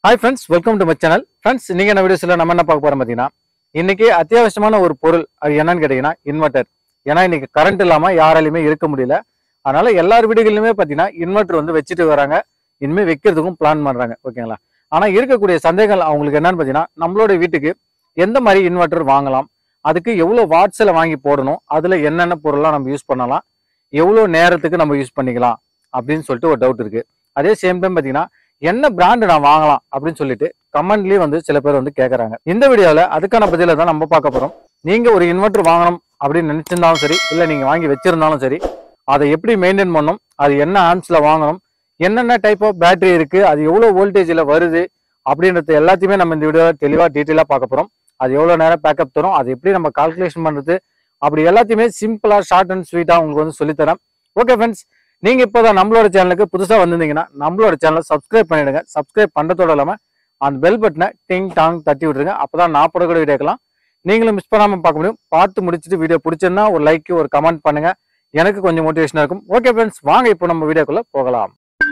hi friends welcome to my channel friends இன்னைக்கு என்ன வீடியோஸில் நம்ம என்ன பார்க்க போறோம் பார்த்தீங்கன்னா இன்னைக்கு அத்தியாவசியமான ஒரு பொருள் அது என்னன்னு கேட்டிங்கன்னா இன்வெர்டர் ஏன்னா இன்னைக்கு கரண்ட் இல்லாமல் யாராலையுமே இருக்க முடியல அதனால எல்லார் வீடுகளிலுமே பார்த்தீங்கன்னா இன்வெர்டர் வந்து வச்சுட்டு வராங்க இனிமேல் வைக்கிறதுக்கும் பிளான் பண்ணுறாங்க ஓகேங்களா ஆனால் இருக்கக்கூடிய சந்தேகங்கள் அவங்களுக்கு என்னன்னு பார்த்தீங்கன்னா நம்மளோட வீட்டுக்கு எந்த மாதிரி இன்வெர்டர் வாங்கலாம் அதுக்கு எவ்வளோ வாட்ஸில் வாங்கி போடணும் அதில் என்னென்ன பொருள்லாம் நம்ம யூஸ் பண்ணலாம் எவ்வளோ நேரத்துக்கு நம்ம யூஸ் பண்ணிக்கலாம் அப்படின்னு சொல்லிட்டு ஒரு டவுட் இருக்கு அதே சேம் டைம் பார்த்தீங்கன்னா என்ன பிராண்டு நான் வாங்கலாம் அப்படின்னு சொல்லிட்டு கமெண்ட்லயே வந்து சில பேர் வந்து கேட்கறாங்க இந்த வீடியோல அதுக்கான பதில தான் நம்ம பார்க்க போறோம் நீங்க ஒரு இன்வெர்டர் வாங்கணும் அப்படின்னு நினைச்சிருந்தாலும் சரி இல்ல நீங்க வாங்கி வச்சிருந்தாலும் சரி அதை எப்படி மெயின்டைன் பண்ணணும் அது என்ன ஆம்ஸ்ல வாங்கணும் என்னென்ன டைப் ஆஃப் பேட்டரி இருக்கு அது எவ்வளவு வோல்டேஜ்ல வருது அப்படின்றது எல்லாத்தையுமே நம்ம இந்த வீடியோல தெளிவா டீட்டெயிலா பார்க்க போறோம் அது எவ்வளவு நேரம் பேக்கப் தரும் அது எப்படி நம்ம கால்குலேஷன் பண்றது அப்படி எல்லாத்தையுமே சிம்பிளா ஷார்ட் அண்ட் ஸ்வீட்டா உங்களுக்கு வந்து சொல்லித்தரேன் ஓகே ஃப்ரெண்ட்ஸ் நீங்க இப்போதான் நம்மளோட சேனலுக்கு புதுசா வந்திருந்தீங்கன்னா நம்மளோட சேனலை சப்ஸ்கிரைப் பண்ணிடுங்க சப்ஸ்கிரைப் பண்றதோட இல்லாம அந்த பெல் பட்டனை டிங் டாங் தட்டி விட்டுருங்க அப்பதான் நான் போடக்கூடிய வீடியோக்கலாம் நீங்களும் மிஸ் பண்ணாம பார்க்க முடியும் பார்த்து முடிச்சுட்டு வீடியோ பிடிச்சிருந்தா ஒரு லைக் ஒரு கமெண்ட் பண்ணுங்க எனக்கு கொஞ்சம் மோட்டிவேஷனா இருக்கும் ஓகே ஃப்ரெண்ட்ஸ் வாங்க இப்போ நம்ம வீடியோக்குள்ள போகலாம்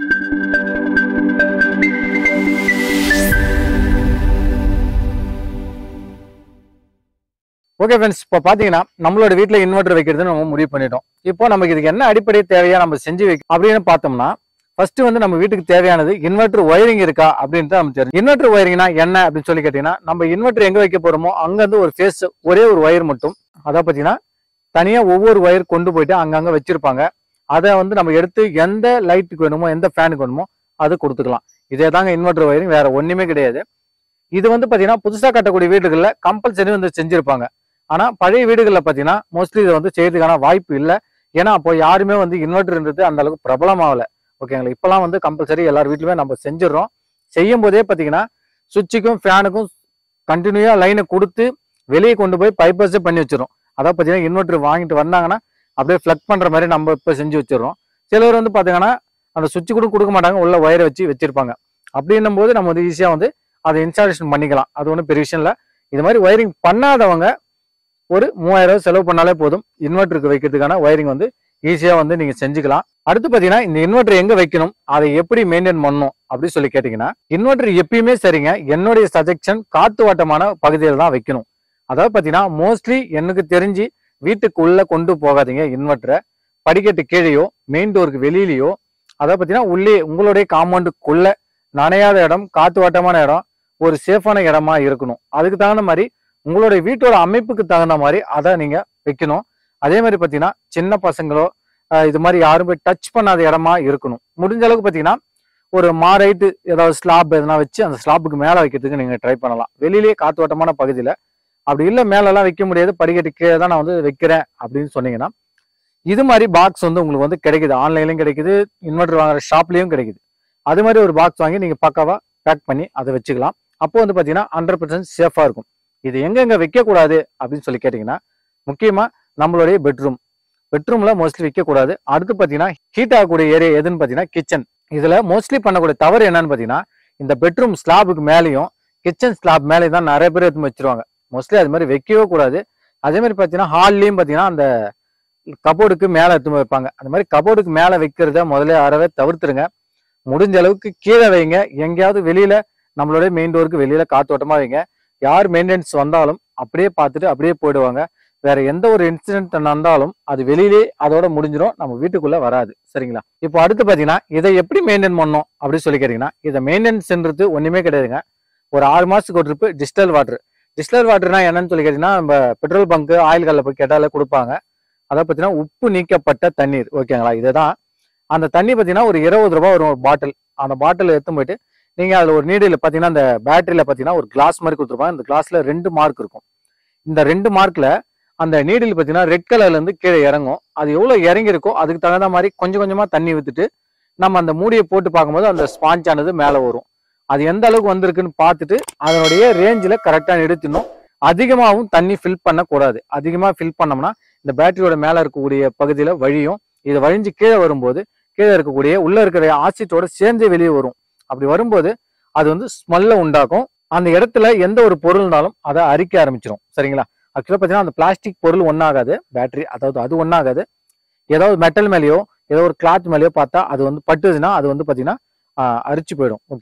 ஓகே ஃப்ரெண்ட்ஸ் இப்போ பார்த்தீங்கன்னா நம்மளோட வீட்டில் இன்வெர்டர் வைக்கிறது நம்ம முடிவு பண்ணிட்டோம் இப்போ நமக்கு இதுக்கு என்ன அடிப்படை தேவையா நம்ம செஞ்சு வைக்க அப்படின்னு பார்த்தோம்னா ஃபர்ஸ்ட் வந்து நம்ம வீட்டுக்கு தேவையானது இன்வெர்டர் ஒயரிங் இருக்கா அப்படின்ட்டு நம்ம தெரியும் இன்வெர்டர் ஒயரிங்னா என்ன அப்படின்னு சொல்லி கேட்டீங்கன்னா நம்ம இன்வெர்டர் எங்க வைக்க போறோமோ அங்கிருந்து ஒரு ஃபேஸ் ஒரே ஒரு ஒயர் மட்டும் அதை பார்த்தீங்கன்னா தனியா ஒவ்வொரு ஒயர் கொண்டு போயிட்டு அங்கங்க வச்சிருப்பாங்க அதை வந்து நம்ம எடுத்து எந்த லைட்டுக்கு வேணுமோ எந்த ஃபேனுக்கு வேணுமோ அது கொடுத்துக்கலாம் இதே தாங்க இன்வெர்டர் ஒயரிங் வேற ஒண்ணுமே கிடையாது இது வந்து பாத்தீங்கன்னா புதுசா கட்டக்கூடிய வீடுகளில் கம்பல்சரி வந்து செஞ்சிருப்பாங்க ஆனா பழைய வீடுகளில் பாத்தீங்கன்னா மோஸ்ட்லி இதை வந்து செய்யறதுக்கான வாய்ப்பு இல்லை ஏன்னா அப்போ யாருமே வந்து இன்வெர்டர்ன்றது அந்த அளவுக்கு பிரபலமாகல ஓகேங்களா இப்பெல்லாம் வந்து கம்பல்சரி எல்லார் வீட்லயுமே நம்ம செஞ்சிடறோம் செய்யும் போதே பாத்தீங்கன்னா சுவிட்சுக்கும் ஃபேனுக்கும் கண்டினியூவா லைனை கொடுத்து வெளியே கொண்டு போய் பைப்பர்ஸே பண்ணி வச்சிடும் அதாவது பாத்தீங்கன்னா இன்வெர்டர் வாங்கிட்டு வந்தாங்கன்னா அப்படியே ஃபிளக் பண்ற மாதிரி நம்ம இப்போ செஞ்சு வச்சிடறோம் சிலர் வந்து பாத்தீங்கன்னா அந்த சுவிட்ச் கூட கொடுக்க மாட்டாங்க உள்ள ஒயரை வச்சு வச்சிருப்பாங்க அப்படின்னும் போது நம்ம வந்து ஈஸியா வந்து அதை இன்ஸ்டாலேஷன் பண்ணிக்கலாம் அது ஒன்றும் பெரிய விஷயம் இல்லை இது மாதிரி ஒயரிங் பண்ணாதவங்க ஒரு மூவாயிரம் ரூபாய் செலவு பண்ணாலே போதும் இன்வெர்டருக்கு வைக்கிறதுக்கான ஒயரிங் வந்து ஈஸியா வந்து நீங்க செஞ்சுக்கலாம் அடுத்து பாத்தீங்கன்னா இந்த இன்வெர்டர் எங்க வைக்கணும் அதை எப்படி மெயின்டைன் பண்ணணும் அப்படின்னு சொல்லி கேட்டீங்கன்னா இன்வெர்டர் எப்பயுமே சரிங்க என்னுடைய சஜெக்ஷன் காத்து வாட்டமான பகுதியில் தான் வைக்கணும் அதாவது பாத்தீங்கன்னா மோஸ்ட்லி எனக்கு தெரிஞ்சு வீட்டுக்கு உள்ள கொண்டு போகாதீங்க இன்வெர்டரை படிக்கட்டு கீழேயோ மெயின் டோருக்கு வெளியிலயோ அதாவது பாத்தீங்கன்னா உள்ளே உங்களுடைய காம்பவுண்டுக்குள்ள நனையாத இடம் காத்து வாட்டமான இடம் ஒரு சேஃபான இடமா இருக்கணும் அதுக்கு தகுந்த மாதிரி உங்களுடைய வீட்டோட அமைப்புக்கு தகுந்த மாதிரி அதை நீங்க வைக்கணும் அதே மாதிரி பாத்தீங்கன்னா சின்ன பசங்களோ அஹ் இது மாதிரி யாரும் போய் டச் பண்ணாத இடமா இருக்கணும் முடிஞ்ச அளவுக்கு பாத்தீங்கன்னா ஒரு மாரைட்டு ஏதாவது ஸ்லாப் எதனா வச்சு அந்த ஸ்லாப்புக்கு மேல வைக்கிறதுக்கு நீங்க ட்ரை பண்ணலாம் வெளியிலேயே காத்தோட்டமான பகுதியில அப்படி இல்லை மேலெல்லாம் வைக்க முடியாது படிக்கட்டு கீழே தான் நான் வந்து வைக்கிறேன் அப்படின்னு சொன்னீங்கன்னா இது மாதிரி பாக்ஸ் வந்து உங்களுக்கு வந்து கிடைக்குது ஆன்லைன்லயும் கிடைக்குது இன்வெர்டர் வாங்குற ஷாப்லயும் கிடைக்குது அது மாதிரி ஒரு பாக்ஸ் வாங்கி நீங்க பக்காவா பேக் பண்ணி அதை வச்சுக்கலாம் அப்போ வந்து பாத்தீங்கன்னா ஹண்ட்ரட் பர்சன்ட் சேஃபா இருக்கும் இது எங்கெங்க வைக்க கூடாது அப்படின்னு சொல்லி கேட்டீங்கன்னா முக்கியமா நம்மளுடைய பெட்ரூம் பெட்ரூம்ல மோஸ்ட்லி வைக்க கூடாது அடுத்து பாத்தீங்கன்னா ஹீட் ஆகக்கூடிய ஏரியா எதுன்னு பாத்தீங்கன்னா கிச்சன் இதுல மோஸ்ட்லி பண்ணக்கூடிய தவறு என்னன்னு பாத்தீங்கன்னா இந்த பெட்ரூம் ஸ்லாபுக்கு மேலேயும் கிச்சன் ஸ்லாப் மேலே தான் நிறைய பேர் எடுத்து வச்சிருவாங்க மோஸ்ட்லி அது மாதிரி வைக்கவே கூடாது அதே மாதிரி பாத்தீங்கன்னா ஹால்லையும் பாத்தீங்கன்னா அந்த கபோர்டுக்கு மேல எடுத்து வைப்பாங்க அந்த மாதிரி கபோர்டுக்கு மேல வைக்கிறத முதல்ல அறவே தவிர்த்துருங்க முடிஞ்ச அளவுக்கு கீழே வைங்க எங்கேயாவது வெளியில நம்மளுடைய மெயின் டோருக்கு வெளியில காத்தோட்டமா வைங்க யார் மெயின்டெனன்ஸ் வந்தாலும் அப்படியே பார்த்துட்டு அப்படியே போயிடுவாங்க வேற எந்த ஒரு இன்சிடென்ட் நடந்தாலும் அது வெளியிலே அதோட முடிஞ்சிடும் நம்ம வீட்டுக்குள்ள வராது சரிங்களா இப்போ அடுத்து பாத்தீங்கன்னா இதை எப்படி மெயின்டைன் பண்ணணும் அப்படின்னு சொல்லி கேட்டீங்கன்னா இதை மெயின்டெனன்ஸ்ன்றது ஒண்ணுமே கிடையாதுங்க ஒரு ஆறு மாசத்துக்கு ஒரு ட்ரிப்பு டிஸ்டல் வாட்டர் டிஸ்டல் வாட்டர்னா என்னன்னு சொல்லி கேட்டீங்கன்னா நம்ம பெட்ரோல் பங்க் ஆயில் கல்ல போய் கேட்டாலே கொடுப்பாங்க அதை பார்த்தீங்கன்னா உப்பு நீக்கப்பட்ட தண்ணீர் ஓகேங்களா இதுதான் அந்த தண்ணி பார்த்தீங்கன்னா ஒரு இருபது ரூபாய் வரும் ஒரு பாட்டில் அந்த பாட்டில் எடுத்து போயிட்டு நீங்க அதுல ஒரு நீடில் பார்த்தீங்கன்னா அந்த பேட்டரியில பார்த்தீங்கன்னா ஒரு கிளாஸ் மாதிரி கொடுத்துருப்பாங்க இந்த கிளாஸ்ல ரெண்டு மார்க் இருக்கும் இந்த ரெண்டு மார்க்ல அந்த நீடில் பார்த்தீங்கன்னா ரெட் கலர்ல இருந்து கீழே இறங்கும் அது எவ்வளவு இறங்கி இருக்கோ அதுக்கு தகுந்த மாதிரி கொஞ்சம் கொஞ்சமா தண்ணி வித்துட்டு நம்ம அந்த மூடியை போட்டு பார்க்கும்போது அந்த ஸ்பாஞ்ச் ஆனது மேலே வரும் அது எந்த அளவுக்கு வந்திருக்குன்னு பார்த்துட்டு அதனுடைய ரேஞ்சில் கரெக்டாக நிறுத்திடணும் அதிகமாகவும் தண்ணி ஃபில் பண்ணக்கூடாது அதிகமாக ஃபில் பண்ணோம்னா இந்த பேட்டரியோட மேலே இருக்கக்கூடிய பகுதியில் வழியும் இது வழிஞ்சு கீழே வரும்போது கீழே இருக்கக்கூடிய உள்ள இருக்கிற ஆசிட்டோட சேர்ந்தே வெளியே வரும் அப்படி வரும்போது அது வந்து ஸ்மெல்ல உண்டாக்கும் அந்த இடத்துல எந்த ஒரு பொருள்னாலும் அதை அரிக்க ஆரம்பிச்சிடும் சரிங்களா ஆக்சுவலாக பார்த்தீங்கன்னா அந்த பிளாஸ்டிக் பொருள் ஒன்றாகாது பேட்டரி அதாவது அது ஒன்றாகாது ஏதாவது மெட்டல் மேலேயோ ஏதோ ஒரு கிளாத் மேலேயோ பார்த்தா அது வந்து பட்டுதுன்னா அது வந்து பார்த்தீங்கன்னா ஆஹ் அரிச்சு போயிடும் ஓகேங்களா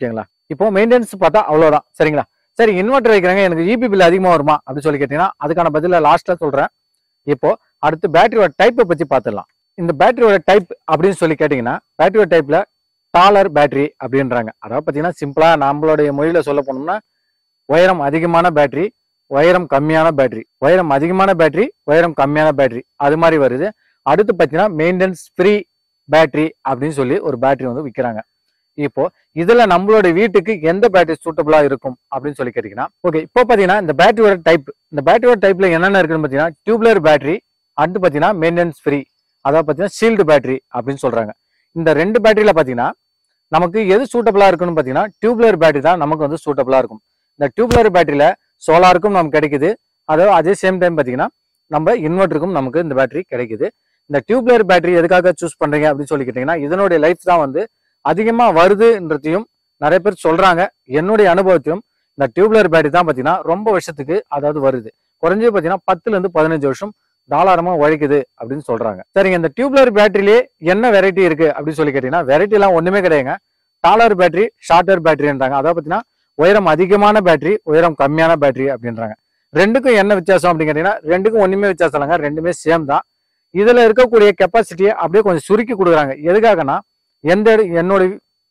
இப்போ மெயின்டெனன்ஸ் பார்த்தா அவ்வளவுதான் சரிங்களா சரி இன்வெர்டர் வைக்கிறாங்க எனக்கு இபி பில் அதிகமா வருமா அப்படின்னு சொல்லி கேட்டீங்கன்னா அதுக்கான பதில லாஸ்ட்ல சொல்றேன் இப்போ அடுத்து பேட்டரியோட டைப்பை பத்தி பார்த்துடலாம் இந்த பேட்டரியோட டைப் அப்படின்னு சொல்லி கேட்டீங்கன்னா பேட்டரியோட டைப்ல டாலர் பேட்டரி அப்படின்றாங்க அதாவது பார்த்தீங்கன்னா சிம்பிளா நம்மளுடைய மொழியில சொல்ல போனோம்னா உயரம் அதிகமான பேட்டரி உயரம் கம்மியான பேட்டரி உயரம் அதிகமான பேட்டரி உயரம் கம்மியான பேட்டரி அது மாதிரி வருது அடுத்து பார்த்தீங்கன்னா மெயின்டெனன்ஸ் ஃப்ரீ பேட்டரி அப்படின்னு சொல்லி ஒரு பேட்டரி வந்து விற்கிறாங்க இப்போ இதுல நம்மளோட வீட்டுக்கு எந்த பேட்டரி சூட்டபிளா இருக்கும் அப்படின்னு சொல்லி கேட்டீங்கன்னா ஓகே இப்போ பாத்தீங்கன்னா இந்த பேட்டரியோட டைப் இந்த பேட்டரியோட டைப்ல என்னென்ன இருக்குன்னு பாத்தீங்கன்னா டியூப்லர் பேட்டரி அடுத்து பாத்தீங்கன்னா மெயின்டெனன்ஸ் ஃப்ரீ அதாவது பாத்தீங்கன்னா ஷீல்டு பேட்டரி அப்படின்னு சொல்றாங்க இந்த ரெண்டு பேட்டரியில பாத்தீங்கன்னா நமக்கு எது சூட்டபிளா இருக்குன்னு பாத்தீங்கன்னா டியூப்லர் பேட்டரி தான் நமக்கு வந்து சூட்டபிளா இருக்கும் இந்த டியூப்லர் பேட்டரியில சோலாருக்கும் நமக்கு கிடைக்குது அதாவது அதே சேம் டைம் பாத்தீங்கன்னா நம்ம இன்வெர்டருக்கும் நமக்கு இந்த பேட்டரி கிடைக்குது இந்த டியூப்லர் பேட்டரி எதுக்காக சூஸ் பண்றீங்க அப்படின்னு சொல்லி கேட்டீங்கன்னா இதனுடைய லைஃப் தான் வந்து அதிகமா வருதுன்றதையும் நிறைய பேர் சொல்றாங்க என்னுடைய அனுபவத்தையும் இந்த டியூப்லர் பேட்டரி தான் பாத்தீங்கன்னா ரொம்ப வருஷத்துக்கு அதாவது வருது குறைஞ்சது பாத்தீங்கன்னா பத்துல இருந்து பதினஞ்சு வருஷம் தாராளமா உழைக்குது அப்படின்னு சொல்றாங்க சரிங்க இந்த டியூப்லர் பேட்டரியிலே என்ன வெரைட்டி இருக்கு அப்படின்னு சொல்லி கேட்டீங்கன்னா வெரைட்டி எல்லாம் ஒண்ணுமே கிடையாதுங்க டாலர் பேட்டரி ஷார்ட்டர் பேட்டரின்றாங்க அதாவது பாத்தீங்கன்னா உயரம் அதிகமான பேட்டரி உயரம் கம்மியான பேட்டரி அப்படின்றாங்க ரெண்டுக்கும் என்ன வித்தியாசம் அப்படின்னு கேட்டீங்கன்னா ரெண்டுக்கும் ஒண்ணுமே வித்தியாசம் இல்லைங்க ரெண்டுமே சேம் தான் இதுல இருக்கக்கூடிய கெப்பாசிட்டியை அப்படியே கொஞ்சம் சுருக்கி கொடுக்குறாங்க எதுக்காகனா எந்த இட- என்னோட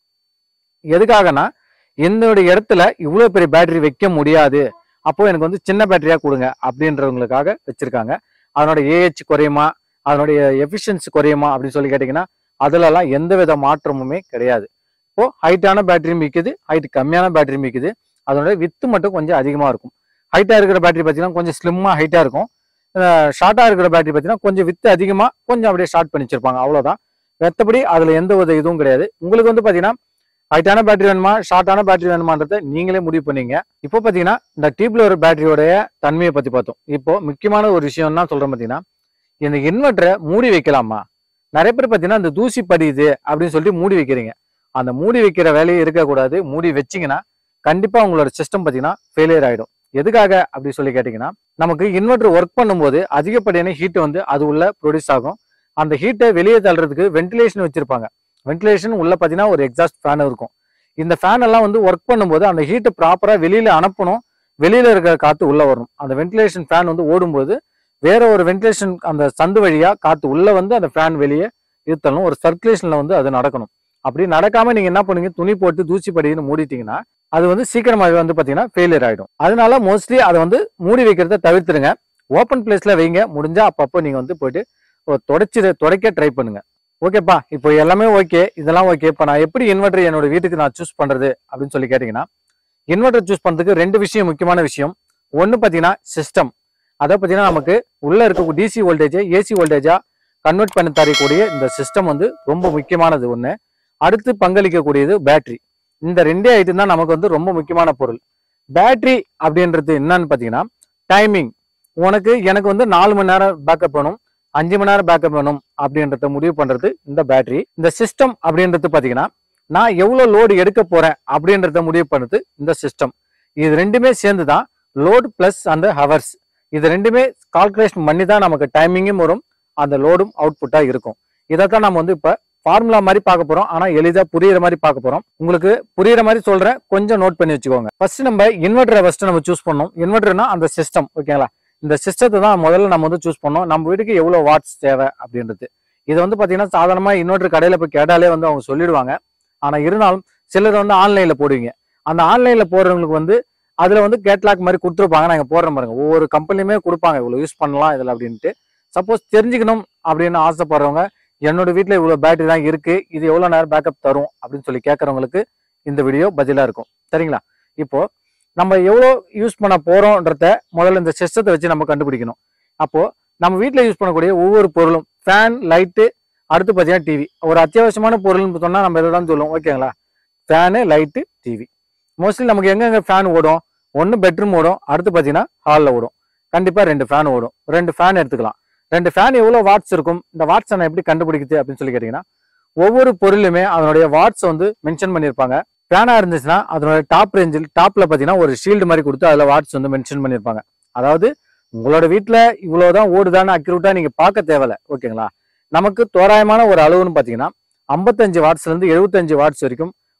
எதுக்காகனா என்னுடைய இடத்துல இவ்வளவு பெரிய பேட்டரி வைக்க முடியாது அப்போ எனக்கு வந்து சின்ன பேட்டரியா கொடுங்க அப்படின்றவங்களுக்காக வச்சிருக்காங்க அதனோட ஏஹெச் குறையுமா அதனுடைய எஃபிஷியன்சி குறையுமா அப்படின்னு சொல்லி கேட்டீங்கன்னா அதுலலாம் எந்த வித மாற்றமுமே கிடையாது இப்போ ஹைட்டான பேட்டரியும் விற்குது ஹைட் கம்மியான பேட்டரியும் விற்குது அதனோட வித்து மட்டும் கொஞ்சம் அதிகமா இருக்கும் ஹைட்டா இருக்கிற பேட்டரி பார்த்தீங்கன்னா கொஞ்சம் ஸ்லிம்மா ஹைட்டா இருக்கும் ஷார்ட்டா இருக்கிற பேட்டரி பார்த்தீங்கன்னா கொஞ்சம் வித்து அதிகமா கொஞ்சம் அப்படியே ஷார்ட் பண்ணி வச்சிருப்பாங்க அவ்வளவுதான் மற்றபடி அதுல எந்த ஒரு இதுவும் கிடையாது உங்களுக்கு வந்து பாத்தீங்கன்னா ஹைட்டான பேட்டரி வேணுமா ஷார்ட்டான பேட்டரி வேணுமான்றதை நீங்களே முடிவு பண்ணீங்க இப்போ பாத்தீங்கன்னா இந்த டியூப்ல ஒரு பேட்டரியோடைய தன்மையை பத்தி பார்த்தோம் இப்போ முக்கியமான ஒரு விஷயம் என்ன சொல்றேன் பாத்தீங்கன்னா இந்த இன்வெர்டரை மூடி வைக்கலாமா நிறைய பேர் பாத்தீங்கன்னா இந்த தூசி படியுது அப்படின்னு சொல்லிட்டு மூடி வைக்கிறீங்க அந்த மூடி வைக்கிற வேலையே இருக்கக்கூடாது மூடி வச்சீங்கன்னா கண்டிப்பா உங்களோட சிஸ்டம் பாத்தீங்கன்னா ஃபெயிலியர் ஆயிடும் எதுக்காக அப்படி சொல்லி கேட்டீங்கன்னா நமக்கு இன்வெர்டர் ஒர்க் பண்ணும்போது அதிகப்படியான ஹீட் வந்து அது உள்ள ப்ரொடியூஸ் ஆகும் அந்த ஹீட்டை வெளியே தள்ளுறதுக்கு வென்டிலேஷன் வச்சிருப்பாங்க வென்டிலேஷன் உள்ள பார்த்தீங்கன்னா ஒரு எக்ஸாஸ்ட் ஃபேன் இருக்கும் இந்த ஃபேன் எல்லாம் வந்து ஒர்க் பண்ணும்போது அந்த ஹீட்டை ப்ராப்பரா வெளியில அனுப்பணும் வெளியில இருக்கிற காத்து உள்ள வரணும் அந்த வென்டிலேஷன் ஃபேன் வந்து ஓடும்போது வேற ஒரு வென்டிலேஷன் அந்த சந்து வழியா காத்து உள்ள வந்து அந்த ஃபேன் வெளியே இருத்தணும் ஒரு சர்க்குலேஷன்ல வந்து அது நடக்கணும் அப்படி நடக்காம நீங்க என்ன பண்ணுவீங்க துணி போட்டு தூசி படின்னு மூடிட்டீங்கன்னா அது வந்து சீக்கிரமாகவே வந்து பாத்தீங்கன்னா ஃபெயிலியர் ஆயிடும் அதனால மோஸ்ட்லி அதை வந்து மூடி வைக்கிறத தவிர்த்துருங்க ஓப்பன் பிளேஸ்ல வைங்க முடிஞ்சா அப்பப்போ நீங்க வந்து போயிட்டு ஒரு தொடச்சி துடைக்க ட்ரை பண்ணுங்க ஓகேப்பா இப்போ எல்லாமே ஓகே இதெல்லாம் ஓகே இப்போ நான் எப்படி இன்வெர்டர் என்னோட வீட்டுக்கு நான் சூஸ் பண்றது அப்படின்னு சொல்லி கேட்டீங்கன்னா இன்வெர்டர் சூஸ் பண்றதுக்கு ரெண்டு விஷயம் முக்கியமான விஷயம் ஒன்று பார்த்தீங்கன்னா சிஸ்டம் அதை பார்த்தீங்கன்னா நமக்கு உள்ள இருக்க டிசி வோல்டேஜ் ஏசி வோல்டேஜா கன்வெர்ட் பண்ணி தரக்கூடிய இந்த சிஸ்டம் வந்து ரொம்ப முக்கியமானது ஒன்று அடுத்து பங்களிக்கக்கூடியது பேட்டரி இந்த ரெண்டே ஐட்டம் தான் நமக்கு வந்து ரொம்ப முக்கியமான பொருள் பேட்டரி அப்படின்றது என்னன்னு பார்த்தீங்கன்னா டைமிங் உனக்கு எனக்கு வந்து நாலு மணி நேரம் பேக்கப் வேணும் அஞ்சு மணி நேரம் பேக்கப் வேணும் அப்படின்றத முடிவு பண்றது இந்த பேட்டரி இந்த சிஸ்டம் அப்படின்றது பாத்தீங்கன்னா நான் எவ்வளவு லோடு எடுக்க போறேன் அப்படின்றத முடிவு பண்ணுறது இந்த சிஸ்டம் இது ரெண்டுமே சேர்ந்து தான் லோடு பிளஸ் அந்த ஹவர்ஸ் இது ரெண்டுமே கால்குலேஷன் பண்ணி தான் நமக்கு டைமிங்கும் வரும் அந்த லோடும் அவுட்புட்டா இருக்கும் இதைத்தான் நம்ம வந்து இப்ப ஃபார்முலா மாதிரி பார்க்க போறோம் ஆனா எளிதா புரியுற மாதிரி பார்க்க போறோம் உங்களுக்கு புரியுற மாதிரி சொல்றேன் கொஞ்சம் நோட் பண்ணி வச்சுக்கோங்க ஃபர்ஸ்ட் நம்ம இன்வெர்டரை ஃபர்ஸ்ட் நம்ம சூஸ் பண்ணோம் இன்வெர்டர்னா அந்த சிஸ்டம் ஓகேங்களா இந்த சிஸ்டத்தை தான் முதல்ல நம்ம வந்து சூஸ் பண்ணோம் நம்ம வீட்டுக்கு எவ்வளவு வாட்ஸ் தேவை அப்படின்றது இது வந்து பாத்தீங்கன்னா சாதாரணமா இன்வெர்டர் கடையில போய் கேட்டாலே வந்து அவங்க சொல்லிடுவாங்க ஆனா இருந்தாலும் சிலர் வந்து ஆன்லைன்ல போடுவீங்க அந்த ஆன்லைன்ல போடுறவங்களுக்கு வந்து அதுல வந்து கேட்லாக் மாதிரி கொடுத்துருப்பாங்க நாங்க போடுறோம் பாருங்க ஒவ்வொரு கம்பெனியுமே கொடுப்பாங்க இவ்வளவு யூஸ் பண்ணலாம் இதுல அப்படின்ட்டு சப்போஸ் தெரிஞ்சுக்கணும் அப்படின்னு ஆசைப்படுறவங்க என்னோட வீட்ல இவ்வளவு பேட்டரி தான் இருக்கு இது எவ்வளவு நேரம் பேக்கப் தரும் அப்படின்னு சொல்லி கேட்கறவங்களுக்கு இந்த வீடியோ பதிலா இருக்கும் சரிங்களா இப்போ நம்ம எவ்வளோ யூஸ் பண்ண போறோம்ன்றத முதல்ல இந்த சிஸ்டத்தை வச்சு நம்ம கண்டுபிடிக்கணும் அப்போ நம்ம வீட்டில் யூஸ் பண்ணக்கூடிய ஒவ்வொரு பொருளும் ஃபேன் லைட்டு அடுத்து பார்த்தீங்கன்னா டிவி ஒரு அத்தியாவசியமான பொருள்னு சொன்னா நம்ம இதை தான் சொல்லுவோம் ஓகேங்களா ஃபேனு லைட்டு டிவி மோஸ்ட்லி நமக்கு எங்கெங்க ஃபேன் ஓடும் ஒன்று பெட்ரூம் ஓடும் அடுத்து பார்த்தீங்கன்னா ஹாலில் ஓடும் கண்டிப்பாக ரெண்டு ஃபேன் ஓடும் ரெண்டு ஃபேன் எடுத்துக்கலாம் ரெண்டு ஃபேன் எவ்வளோ வாட்ஸ் இருக்கும் இந்த வாட்ஸ் நான் எப்படி கண்டுபிடிக்குது அப்படின்னு சொல்லி கேட்டிங்கன்னா ஒவ்வொரு பொருளுமே அதனுடைய வாட்ஸ் வந்து மென்ஷன் பண்ணியிருப்பாங்க ஃபேனாக இருந்துச்சுன்னா அதனோட டாப் ரேஞ்சில் டாப்ல பார்த்தீங்கன்னா ஒரு ஷீல்டு மாதிரி கொடுத்து அதில் வாட்ஸ் வந்து மென்ஷன் பண்ணியிருப்பாங்க அதாவது உங்களோட வீட்டில் இவ்வளோதான் ஓடுதான்னு அக்யூரேட்டாக நீங்கள் பார்க்க தேவையில்ல ஓகேங்களா நமக்கு தோராயமான ஒரு அளவுன்னு பார்த்தீங்கன்னா ஐம்பத்தஞ்சு வாட்ஸ்லேருந்து எழுபத்தஞ்சு வாட்ஸ் வரைக்கும்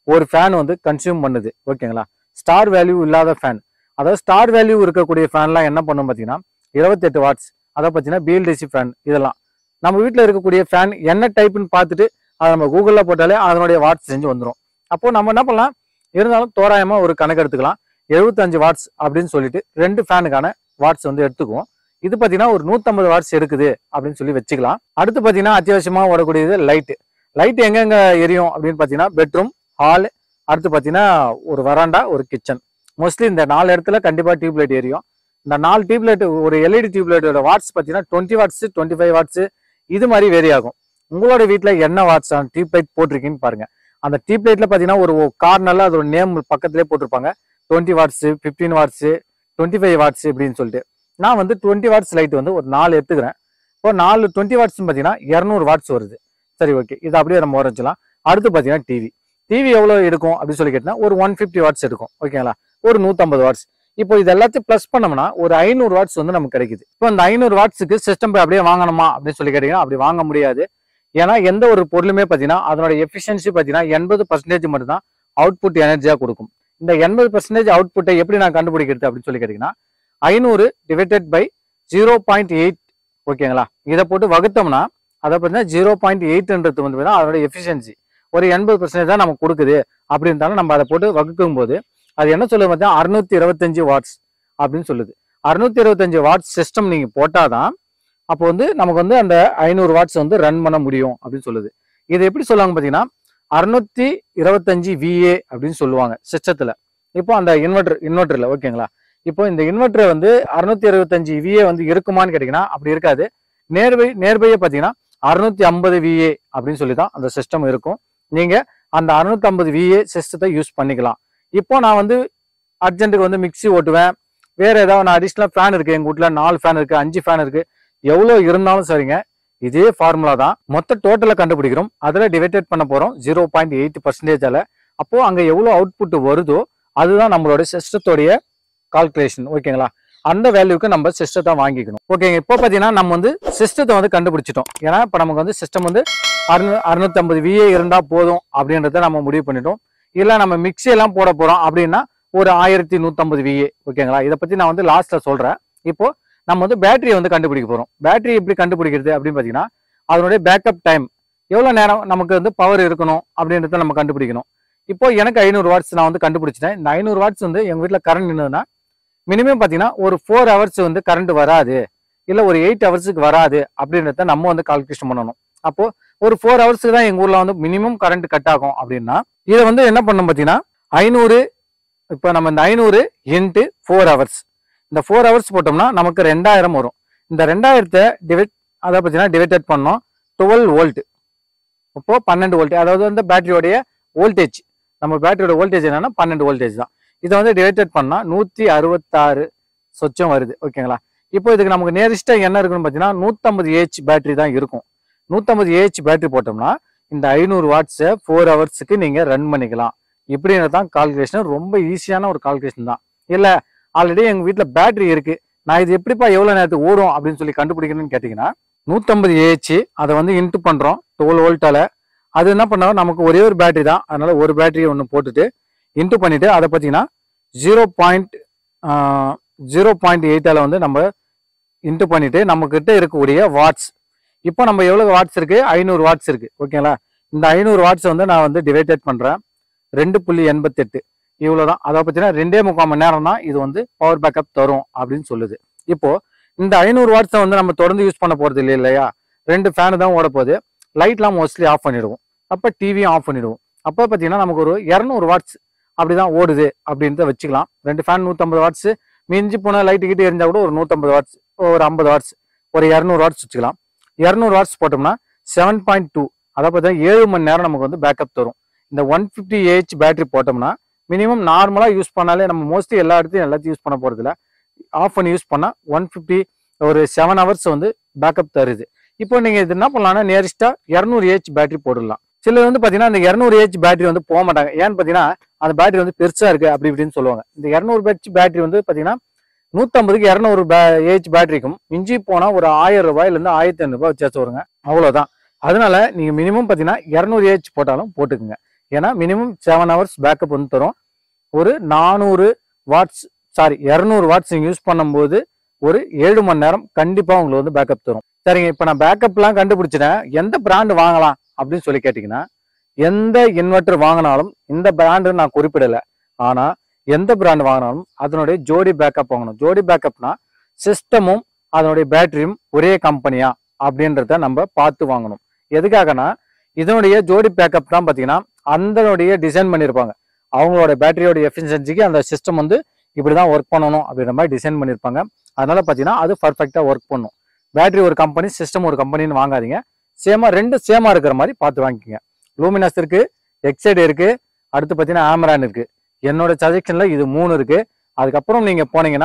ஒரு ஃபேன் வந்து கன்சியூம் பண்ணுது ஓகேங்களா ஸ்டார் வேல்யூ இல்லாத ஃபேன் அதாவது ஸ்டார் வேல்யூ இருக்கக்கூடிய ஃபேன்லாம் என்ன பண்ணும் பார்த்தீங்கன்னா இருபத்தெட்டு வாட்ஸ் அதை பார்த்தீங்கன்னா பிஎல்டிசி ஃபேன் இதெல்லாம் நம்ம வீட்டில் இருக்கக்கூடிய ஃபேன் என்ன டைப்னு பார்த்துட்டு அதை நம்ம கூகுளில் போட்டாலே அதனுடைய வாட்ஸ் செஞ்சு வந்துடும் அப்போ நம்ம என்ன பண்ணலாம் இருந்தாலும் தோராயமா ஒரு கணக்கு எடுத்துக்கலாம் எழுபத்தஞ்சு வாட்ஸ் அப்படின்னு சொல்லிட்டு ரெண்டு ஃபேனுக்கான வாட்ஸ் வந்து எடுத்துக்குவோம் இது பார்த்தீங்கன்னா ஒரு நூற்றம்பது வாட்ஸ் எடுக்குது அப்படின்னு சொல்லி வச்சுக்கலாம் அடுத்து பார்த்தீங்கன்னா அத்தியாவசியமாக ஓடக்கூடியது லைட்டு லைட் எங்கெங்க எரியும் அப்படின்னு பார்த்தீங்கன்னா பெட்ரூம் ஹால் அடுத்து பார்த்தீங்கன்னா ஒரு வராண்டா ஒரு கிச்சன் மோஸ்ட்லி இந்த நாலு இடத்துல கண்டிப்பாக டியூப் லைட் எரியும் இந்த நாலு டியூப் லைட் ஒரு எல்இடி டியூப் லைட்டோட வாட்ஸ் பார்த்தீங்கன்னா twenty watts twenty five watts இது மாதிரி வேரி ஆகும் உங்களோட வீட்டில் என்ன வாட்ஸ் டியூப் லைட் போட்டிருக்கீங்கன்னு பாருங்க அந்த டியூப் லைட்ல பார்த்தீங்கன்னா ஒரு கார்னர்ல அதோட நேம் பக்கத்துலேயே போட்டிருப்பாங்க twenty watts fifteen watts twenty five watts இப்படின்னு சொல்லிட்டு நான் வந்து டுவெண்ட்டி வாட்ஸ் லைட் வந்து ஒரு நாலு எடுத்துக்கிறேன் இப்போ நாலு டுவெண்ட்டி வாட்ஸ் பார்த்தீங்கன்னா இரநூறு வாட்ஸ் வருது சரி ஓகே இது அப்படியே நம்ம வரைச்சலாம் அடுத்து பார்த்தீங்கன்னா டிவி டிவி எவ்வளோ எடுக்கும் அப்படின்னு சொல்லி கேட்டினா ஒரு ஒன் ஃபிஃப்டி வாட்ஸ் எடுக்கும் ஓகேங்களா ஒரு நூற்றம்பது வாட்ஸ் இப்போ இது எல்லாத்தையும் ப்ளஸ் பண்ணோம்னா ஒரு ஐநூறு வாட்ஸ் வந்து நமக்கு கிடைக்குது இப்போ இந்த ஐநூறு வாட்ஸுக்கு சிஸ்டம் அப்படியே வாங்கணுமா அப்படின்னு சொல்லி கேட்டீங்கன்னா அப்படி வாங்க முடியாது ஏன்னா எந்த ஒரு பொருளுமே பார்த்தீங்கன்னா அதனோட எஃபிஷியன்சி பார்த்தீங்கன்னா எண்பது பர்சன்டேஜ் மட்டும் தான் அவுட்புட் எனர்ஜியாக கொடுக்கும் இந்த எண்பது பர்சன்டேஜ் அவுட்புட்டை எப்படி நான் கண்டுபிடிக்கிறது அப்படின்னு சொல்லி கேட்டிங்கன்னா ஐநூறு divided by zero point eight ஓகேங்களா இதை போட்டு வகுத்தோம்னா அதை பார்த்தீங்கன்னா ஜீரோ பாயிண்ட் எயிட்ன்றது வந்து பார்த்தீங்கன்னா அதோட எஃபிஷியன்சி ஒரு எண்பது பர்சன்டேஜ் தான் நமக்கு கொடுக்குது அப்படின்றாலும் நம்ம அதை போட்டு வகுக்கும் போது அது என்ன சொல்லுது பார்த்தீங்கன்னா அறுநூத்தி இருபத்தஞ்சு வாட்ஸ் அப்படின்னு சொல்லுது அறுநூத்தி இருபத்தஞ்சு வாட்ஸ் சிஸ்டம் நீங்க போட்டாதான் அப்போ வந்து நமக்கு வந்து அந்த ஐநூறு வாட்ஸ் வந்து ரன் பண்ண முடியும் அப்படின்னு சொல்லுது இது எப்படி சொல்லுவாங்க பார்த்தீங்கன்னா அறுநூத்தி இருபத்தஞ்சு விஏ அப்படின்னு சொல்லுவாங்க சிஸ்டத்துல இப்போ அந்த இன்வெர்டர் இன்வெர்டர்ல ஓகேங்களா இப்போ இந்த இன்வெர்டர் வந்து அறுநூத்தி இருபத்தஞ்சு விஏ வந்து இருக்குமான்னு கேட்டீங்கன்னா அப்படி இருக்காது நேர்பை நேர்பையே பார்த்தீங்கன்னா அறுநூத்தி ஐம்பது விஏ அப்படின்னு சொல்லி தான் அந்த சிஸ்டம் இருக்கும் நீங்க அந்த அறுநூத்தி ஐம்பது விஏ சிஸ்டத்தை யூஸ் பண்ணிக்கலாம் இப்போ நான் வந்து அர்ஜென்ட்டுக்கு வந்து மிக்ஸி ஓட்டுவேன் வேற ஏதாவது நான் அடிஷ்னல் ஃபேன் இருக்கு எங்க வீட்ல நாலு ஃபேன் இருக்கு அஞ்சு ஃபேன் இருக்கு எவ்வளோ இருந்தாலும் சரிங்க இதே ஃபார்முலா தான் மொத்த டோட்டலை கண்டுபிடிக்கிறோம் அதில் டிவைடட் பண்ண போறோம் ஜீரோ பாயிண்ட் எயிட் பர்சன்டேஜால அப்போ அங்க எவ்வளோ அவுட்புட் வருதோ அதுதான் நம்மளோட சிஸ்டத்தோடைய கால்குலேஷன் ஓகேங்களா அந்த வேல்யூக்கு நம்ம சிஸ்டத்தை வாங்கிக்கணும் ஓகேங்க இப்போ பார்த்தீங்கன்னா நம்ம வந்து சிஸ்டத்தை வந்து கண்டுபிடிச்சிட்டோம் ஏன்னா இப்போ நமக்கு வந்து சிஸ்டம் வந்து அறுநூ அறுநூத்தம்பது விஏ இருந்தால் போதும் அப்படின்றத நம்ம முடிவு பண்ணிட்டோம் இல்லை நம்ம மிக்ஸி எல்லாம் போட போறோம் அப்படின்னா ஒரு ஆயிரத்தி நூற்றம்பது விஏ ஓகேங்களா இதை பற்றி நான் வந்து லாஸ்ட்ல சொல்கிறேன் இப்போ நம்ம வந்து பேட்டரியை வந்து கண்டுபிடிக்க போகிறோம் பேட்டரி எப்படி கண்டுபிடிக்கிறது அப்படின்னு பார்த்தீங்கன்னா அதனுடைய பேக்கப் டைம் எவ்வளோ நேரம் நமக்கு வந்து பவர் இருக்கணும் அப்படின்றத நம்ம கண்டுபிடிக்கணும் இப்போ எனக்கு ஐநூறு வாட்ஸ் நான் வந்து கண்டுபிடிச்சிட்டேன் இந்த ஐநூறு வாட்ஸ் வந்து எங்கள் வீட்டில் கரண்ட் நின்றுதுன்னா மினிமம் பார்த்தீங்கன்னா ஒரு ஃபோர் ஹவர்ஸ் வந்து கரண்ட் வராது இல்லை ஒரு எயிட் ஹவர்ஸுக்கு வராது அப்படின்றத நம்ம வந்து கால்குலேஷன் பண்ணணும் அப்போ ஒரு ஃபோர் ஹவர்ஸுக்கு தான் எங்கள் ஊரில் வந்து மினிமம் கரண்ட் கட் ஆகும் அப்படின்னா இதை வந்து என்ன பண்ணணும் பார்த்தீங்கன்னா ஐநூறு இப்போ நம்ம இந்த ஐநூறு இன்ட்டு ஃபோர் ஹவர்ஸ் இந்த ஃபோர் ஹவர்ஸ் போட்டோம்னா நமக்கு ரெண்டாயிரம் வரும் இந்த ரெண்டாயிரத்தை டிவைட் அதை பார்த்தீங்கன்னா டிவைடட் பண்ணோம் டுவெல் வோல்ட் இப்போ பன்னெண்டு வோல்ட் அதாவது வந்து பேட்டரியோடைய வோல்டேஜ் நம்ம பேட்டரியோட வோல்டேஜ் என்னன்னா பன்னெண்டு வோல்டேஜ் தான் இதை வந்து டிவைடட் பண்ணா நூற்றி அறுபத்தாறு சொச்சம் வருது ஓகேங்களா இப்போ இதுக்கு நமக்கு நேரஸ்டா என்ன இருக்குன்னு பார்த்தீங்கன்னா நூற்றம்பது ஏஹெச் பேட்டரி தான் இருக்கும் நூற்றம்பது ஏஹெச் பேட்டரி போட்டோம்னா இந்த ஐநூறு வாட்ஸை ஃபோர் ஹவர்ஸுக்கு நீங்கள் ரன் பண்ணிக்கலாம் இப்படின்றது தான் கால்குலேஷன் ரொம்ப ஈஸியான ஒரு கால்குலேஷன் தான் இல்லை ஆல்ரெடி எங்கள் வீட்டில் பேட்டரி இருக்கு நான் இது எப்படிப்பா எவ்வளோ நேரத்துக்கு ஓடும் அப்படின்னு சொல்லி கண்டுபிடிக்கணும்னு கேட்டிங்கன்னா நூற்றம்பது ஏஹெச் அதை வந்து இன்ட்டு பண்ணுறோம் டுவெல் வோல்ட்டால அது என்ன பண்ணோம் நமக்கு ஒரே ஒரு பேட்டரி தான் அதனால ஒரு பேட்டரி ஒன்று போட்டுட்டு இன்ட்டு பண்ணிட்டு அதை பார்த்தீங்கன்னா ஜீரோ பாயிண்ட் ஜீரோ பாயிண்ட் எயிட்டால வந்து நம்ம இன்ட்டு பண்ணிட்டு நம்ம கிட்ட இருக்கக்கூடிய வாட்ஸ் இப்போ நம்ம எவ்வளவு வாட்ஸ் இருக்கு ஐநூறு வாட்ஸ் இருக்கு ஓகேங்களா இந்த ஐநூறு வாட்ஸ் வந்து நான் வந்து டிவைடட் பண்றேன் ரெண்டு புள்ளி எண்பத்தெட்டு இவ்வளவுதான் அதை பார்த்தீங்கன்னா ரெண்டே முக்கால் மணி நேரம் தான் இது வந்து பவர் பேக்கப் தரும் அப்படின்னு சொல்லுது இப்போ இந்த ஐநூறு வாட்ஸை வந்து நம்ம தொடர்ந்து யூஸ் பண்ண போறது இல்லை இல்லையா ரெண்டு ஃபேனு தான் ஓட போகுது லைட்லாம் மோஸ்ட்லி ஆஃப் பண்ணிடுவோம் அப்போ டிவியும் ஆஃப் பண்ணிடுவோம் அப்போ பார்த்தீங்கன்னா நமக்கு ஒரு இரநூறு வாட்ஸ் அப்படிதான் ஓடுது அப்படின்றத வச்சுக்கலாம் ரெண்டு ஃபேன் நூற்றம்பது வாட்ஸ் மிஞ்சி போனால் லைட்டு கிட்ட எரிஞ்சா கூட ஒரு நூற்றம்பது வாட்ஸ் ஒரு ஐம்பது வாட்ஸ் ஒரு இரநூறு வாட்ஸ் வச்சுக்கலாம் இரநூறு வாட்ஸ் போட்டோம்னா செவன் பாயிண்ட் டூ அதை பார்த்தீங்கன்னா ஏழு மணி நேரம் நமக்கு வந்து பேக்கப் தரும் இந்த ஒன் ஃபிஃப்டி ஏஹெச் பேட்டரி போட்டோம்னா மினிமம் நார்மலாக யூஸ் பண்ணாலே நம்ம மோஸ்ட்லி எல்லா இடத்தையும் எல்லாத்தையும் யூஸ் பண்ண போகிறதில்ல ஆஃப் பண்ணி யூஸ் பண்ணால் ஒன் ஃபிஃப்டி ஒரு செவன் ஹவர்ஸ் வந்து பேக்கப் தருது இப்போ நீங்கள் இது என்ன பண்ணலாம்னா நியரஸ்ட்டாக இரநூறு ஏஹெச் பேட்டரி போட்டுடலாம் சிலர் வந்து பார்த்தீங்கன்னா இந்த இரநூறு ஏஹெச் பேட்டரி வந்து போக மாட்டாங்க ஏன்னு பார்த்தீங்கன்னா அந்த பேட்டரி வந்து பெருசாக இருக்குது அப்படி இப்படின்னு சொல்லுவாங்க இந்த இரநூறு பேட்ச் பேட்டரி வந்து பார்த்தீங்கன்னா நூற்றம்பதுக்கு இரநூறு பே ஏஹெச் பேட்டரிக்கும் மிஞ்சி போனால் ஒரு ஆயிரம் ரூபாயிலேருந்து ஆயிரத்தி ஐநூறுபா வித்தியாசம் வருங்க அவ்வளோதான் அதனால நீங்கள் மினிமம் பார்த்தீங்கன்னா இரநூறு ஏஹெச் போட்டாலும் போட்டுக்குங்க ஏன்னா மினிமம் செவன் ஹவர்ஸ் பேக்கப் வந்து தரும் ஒரு நானூறு வாட்ஸ் சாரி இரநூறு வாட்ஸ் நீங்கள் யூஸ் பண்ணும்போது ஒரு ஏழு மணி நேரம் கண்டிப்பாக உங்களுக்கு வந்து பேக்கப் தரும் சரிங்க இப்போ நான் பேக்கப்லாம் கண்டுபிடிச்சிட்டேன் எந்த பிராண்டு வாங்கலாம் அப்படின்னு சொல்லி கேட்டிங்கன்னா எந்த இன்வெர்டர் வாங்கினாலும் இந்த பிராண்டு நான் குறிப்பிடலை ஆனால் எந்த பிராண்ட் வாங்கினாலும் அதனுடைய ஜோடி பேக்கப் வாங்கணும் ஜோடி பேக்கப்னா சிஸ்டமும் அதனுடைய பேட்டரியும் ஒரே கம்பெனியா அப்படின்றத நம்ம பார்த்து வாங்கணும் எதுக்காகனா இதனுடைய ஜோடி பேக்கப் தான் பார்த்தீங்கன்னா அந்தனுடைய டிசைன் பண்ணியிருப்பாங்க அவங்களோட பேட்டரியோட எஃபிஷியன்சிக்கு அந்த சிஸ்டம் வந்து இப்படி தான் ஒர்க் பண்ணணும் அப்படின்ற மாதிரி டிசைன் பண்ணியிருப்பாங்க அதனால பார்த்தீங்கன்னா அது பர்ஃபெக்டாக ஒர்க் பண்ணும் பேட்டரி ஒரு கம்பெனி சிஸ்டம் ஒரு கம்பெனின்னு வாங்காதீங்க சேமா ரெண்டு சேமா இருக்கிற மாதிரி பார்த்து வாங்கிக்கோங்க லூமினஸ் இருக்கு எக்ஸைடு இருக்கு அடுத்து பார்த்தீங்கன்னா ஆமரான் இருக்கு என்னோட சஜெக்ஷன்ல இது மூணு இருக்கு அதுக்கப்புறம் நீங்க போனீங்கன்னா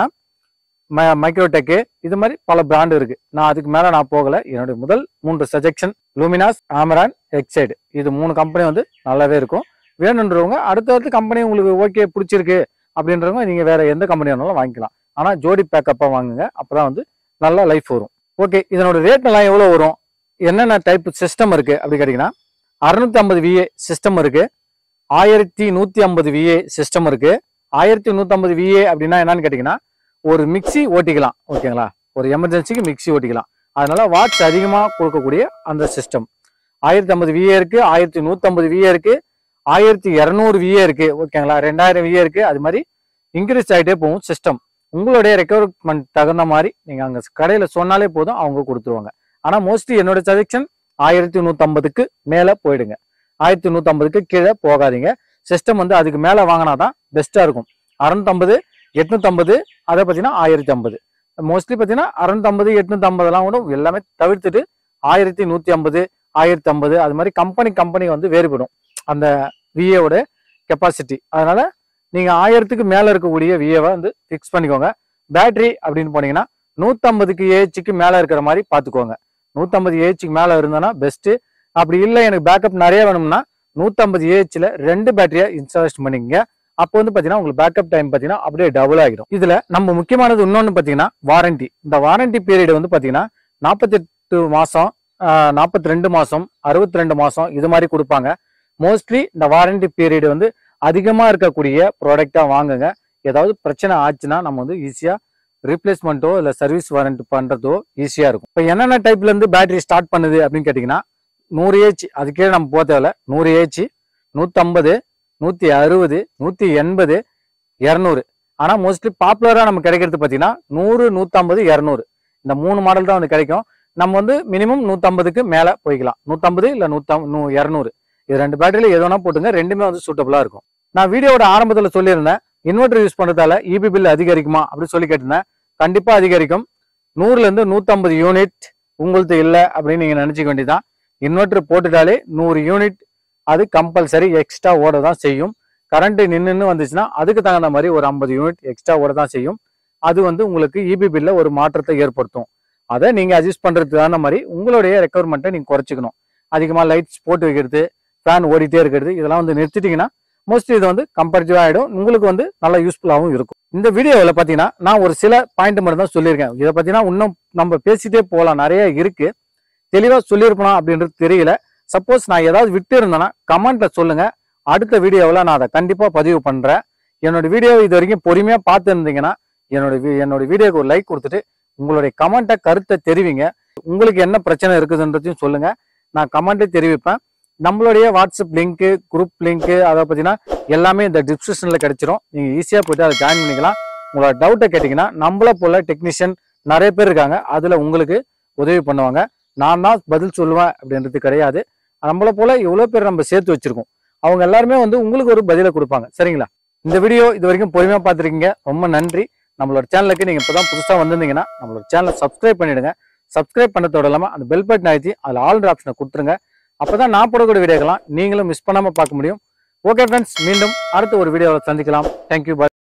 மைக்ரோடெக்கு இது மாதிரி பல பிராண்டு இருக்கு நான் அதுக்கு மேல நான் போகல என்னுடைய முதல் மூன்று சஜெக்ஷன் லூமினாஸ் ஆமரான் எக்ஸைடு இது மூணு கம்பெனி வந்து நல்லாவே இருக்கும் வேணுன்றவங்க அடுத்தடுத்து கம்பெனி உங்களுக்கு ஓகே பிடிச்சிருக்கு அப்படின்றவங்க நீங்க வேற எந்த கம்பெனி வேணாலும் வாங்கிக்கலாம் ஆனா ஜோடி பேக்கப்பா வாங்குங்க அப்பதான் வந்து நல்லா லைஃப் வரும் ஓகே இதனோட ரேட் எல்லாம் எவ்வளவு வரும் என்னென்ன டைப் சிஸ்டம் இருக்கு அப்படி கேட்டீங்கன்னா அறுநூத்தி ஐம்பது விஏ சிஸ்டம் இருக்கு ஆயிரத்தி நூத்தி ஐம்பது விஏ சிஸ்டம் இருக்கு ஆயிரத்தி நூத்தி ஐம்பது விஏ அப்படின்னா என்னன்னு கேட்டீங்கன்னா ஒரு மிக்ஸி ஓட்டிக்கலாம் ஓகேங்களா ஒரு எமர்ஜென்சிக்கு மிக்ஸி ஓட்டிக்கலாம் அதனால வாட்ஸ் அதிகமாக கொடுக்கக்கூடிய அந்த சிஸ்டம் ஆயிரத்தி ஐம்பது விஏ இருக்கு ஆயிரத்தி நூத்தி ஐம்பது விஏ இருக்கு ஆயிரத்தி இரநூறு விஏ இருக்கு ஓகேங்களா ரெண்டாயிரம் விஏ இருக்கு அது மாதிரி இன்க்ரீஸ் ஆகிட்டே போகும் சிஸ்டம் உங்களுடைய ரெக்யர்மெண்ட் தகுந்த மாதிரி நீங்க அங்க கடையில சொன்னாலே போதும் அவங்க கொடுத்துருவாங்க ஆனா மோஸ்ட்லி என்னோட சஜெக்ஷன் ஆயிரத்தி நூத்தம்பதுக்கு மேல போயிடுங்க ஆயிரத்தி நூத்தம்பதுக்கு கீழே போகாதீங்க சிஸ்டம் வந்து அதுக்கு மேல வாங்கினாதான் பெஸ்டா இருக்கும் அறுநூத்தம்பது எட்நூத்தம்பது அதை பார்த்தீங்கன்னா ஆயிரத்தி ஐம்பது மோஸ்ட்லி பார்த்தீங்கன்னா அறுநூத்தம்பது எட்நூத்தம்பதுலாம் கூட எல்லாமே தவிர்த்துட்டு ஆயிரத்தி நூத்தி ஐம்பது ஆயிரத்தி ஐம்பது அது மாதிரி கம்பெனி கம்பெனி வந்து வேறுபடும் அந்த விஏவோட கெப்பாசிட்டி அதனால நீங்க ஆயிரத்துக்கு மேல இருக்கக்கூடிய விஏவை வந்து ஃபிக்ஸ் பண்ணிக்கோங்க பேட்டரி அப்படின்னு போனீங்கன்னா நூத்தம்பதுக்கு ஏஹெச்சுக்கு மேல இருக்கிற மாதிரி பார்த்துக்கோங்க நூத்தம்பது ஏஹெச்சுக்கு மேல இருந்தனா பெஸ்ட் அப்படி இல்லை எனக்கு பேக்கப் நிறைய வேணும்னா நூத்தம்பது ஏஹெச்ல ரெண்டு பேட்டரியா இன்ஸ்டாலேஷன் பண்ணிக்கங்க அப்போ வந்து பாத்தீங்கன்னா உங்களுக்கு பேக்கப் டைம் பாத்தீங்கன்னா அப்படியே டபுள் ஆகிடும் இதுல நம்ம முக்கியமானது இன்னொன்னு பாத்தீங்கன்னா வாரண்டி இந்த வாரண்டி பீரியட் வந்து பாத்தீங்கன்னா நாற்பத்தெட்டு மாசம் நாற்பத்தி ரெண்டு மாசம் அறுபத்தி ரெண்டு மாசம் இது மாதிரி கொடுப்பாங்க மோஸ்ட்லி இந்த வாரண்டி பீரியட் வந்து அதிகமா இருக்கக்கூடிய ப்ராடக்டா வாங்குங்க ஏதாவது பிரச்சனை ஆச்சுன்னா நம்ம வந்து ஈஸியா ரீப்ளேஸ்மெண்ட்டோ இல்ல சர்வீஸ் வாரண்ட் பண்றதோ ஈஸியா இருக்கும் இப்போ என்னென்ன டைப்ல இருந்து பேட்டரி ஸ்டார்ட் பண்ணுது அப்படின்னு கேட்டீங்கன்னா நூறு ஏஹெச் அதுக்கே நம்ம போக தேவையில்ல நூறு ஏஹெச் நூத்தம்பது நூத்தி அறுபது நூத்தி எண்பது இரநூறு ஆனா மோஸ்ட்லி பாப்புலரா நம்ம கிடைக்கிறது பாத்தீங்கன்னா நூறு நூத்தம்பது இரநூறு இந்த மூணு மாடல் தான் வந்து கிடைக்கும் நம்ம வந்து மினிமம் நூத்தம்பதுக்கு மேல போய்க்கலாம் நூத்தம்பது இல்ல நூத்தம் நூ இரநூறு இது ரெண்டு பேட்டரியில எது வேணா போட்டுங்க ரெண்டுமே வந்து சூட்டபிளா இருக்கும் நான் வீடியோவோட ஆரம்பத்துல சொல்லியிருந்தேன் இன்வெர்டர் யூஸ் பண்றதால இபி பில் அதிகரிக்குமா அப்படின்னு சொல்லி கேட்டிருந்தேன் கண்டிப்பா அதிகரிக்கும் நூறுல இருந்து நூத்தம்பது யூனிட் உங்களுது இல்லை அப்படின்னு நீங்க நினைச்சுக்க வேண்டியதான் இன்வெர்டர் போட்டுட்டாலே நூறு யூனிட் அது கம்பல்சரி எக்ஸ்ட்ரா ஓட தான் செய்யும் கரண்ட் நின்னுன்னு வந்துச்சுன்னா அதுக்கு தகுந்த மாதிரி ஒரு ஐம்பது யூனிட் எக்ஸ்ட்ரா ஓட தான் செய்யும் அது வந்து உங்களுக்கு இபி பில்ல ஒரு மாற்றத்தை ஏற்படுத்தும் அதை நீங்க அட்ஜஸ்ட் பண்றதுக்கு தகுந்த மாதிரி உங்களுடைய ரெக்குவயர்மெண்ட்டை நீங்க குறைச்சிக்கணும் அதிகமா லைட்ஸ் போட்டு வைக்கிறது ஃபேன் ஓடிட்டே இருக்கிறது இதெல்லாம் வந்து நிறுத்திட்டீங்கன்னா மோஸ்ட்லி இது வந்து கம்பேரிட்டிவ் ஆகிடும் உங்களுக்கு வந்து நல்லா யூஸ்ஃபுல்லாகவும் இருக்கும் இந்த வீடியோவில் பார்த்தீங்கன்னா நான் ஒரு சில பாயிண்ட் மட்டும் தான் சொல்லியிருக்கேன் இதை பார்த்தீங்கன்னா இன்னும் நம்ம பேசிட்டே போகலாம் நிறைய இருக்கு தெளிவாக சொல்லியிருப்போம் அப்படின்றது தெரியல சப்போஸ் நான் ஏதாவது விட்டு இருந்தேன்னா கமெண்ட்ல சொல்லுங்க அடுத்த வீடியோவில் நான் அதை கண்டிப்பாக பதிவு பண்றேன் என்னோட வீடியோ இது வரைக்கும் பொறுமையாக பார்த்து இருந்தீங்கன்னா என்னோட வி- என்னோட வீடியோக்கு ஒரு லைக் கொடுத்துட்டு உங்களுடைய கமெண்ட்டை கருத்தை தெரிவிங்க உங்களுக்கு என்ன பிரச்சனை இருக்குதுன்றதையும் சொல்லுங்க நான் கமெண்ட்டே தெரிவிப்பேன் நம்மளுடைய வாட்ஸ்அப் லிங்க்கு குரூப் லிங்க்கு அதை பார்த்தீங்கன்னா எல்லாமே இந்த டிஸ்கிரிப்ஷனில் கிடைச்சிரும் நீங்கள் ஈஸியாக போயிட்டு அதை ஜாயின் பண்ணிக்கலாம் உங்களோட டவுட்டை கேட்டிங்கன்னா நம்மள போல டெக்னீஷியன் நிறைய பேர் இருக்காங்க அதில் உங்களுக்கு உதவி பண்ணுவாங்க நான் தான் பதில் சொல்லுவேன் அப்படின்றது கிடையாது நம்மள போல எவ்வளோ பேர் நம்ம சேர்த்து வச்சிருக்கோம் அவங்க எல்லாருமே வந்து உங்களுக்கு ஒரு பதிலை கொடுப்பாங்க சரிங்களா இந்த வீடியோ இது வரைக்கும் பொறுமையாக பார்த்துருக்கீங்க ரொம்ப நன்றி நம்மளோட சேனலுக்கு நீங்கள் இப்போ தான் புதுசாக வந்திருந்தீங்கன்னா நம்மளோட சேனலை சப்ஸ்கிரைப் பண்ணிடுங்க சப்ஸ்கிரைப் பண்ணதோட இல்லாமல் அந்த பெல் பட்டன் அழுத்தி அதில் ஆல் ஆப்ஷனை கொடுத்துருங்க அப்பதான் நான் போடக்கூடிய வீடியோக்கெல்லாம் நீங்களும் மிஸ் பண்ணாம பார்க்க முடியும் ஓகே ஃப்ரெண்ட்ஸ் மீண்டும் அடுத்த ஒரு வீடியோவில் சந்திக்கலாம் தேங்க்யூ பாய்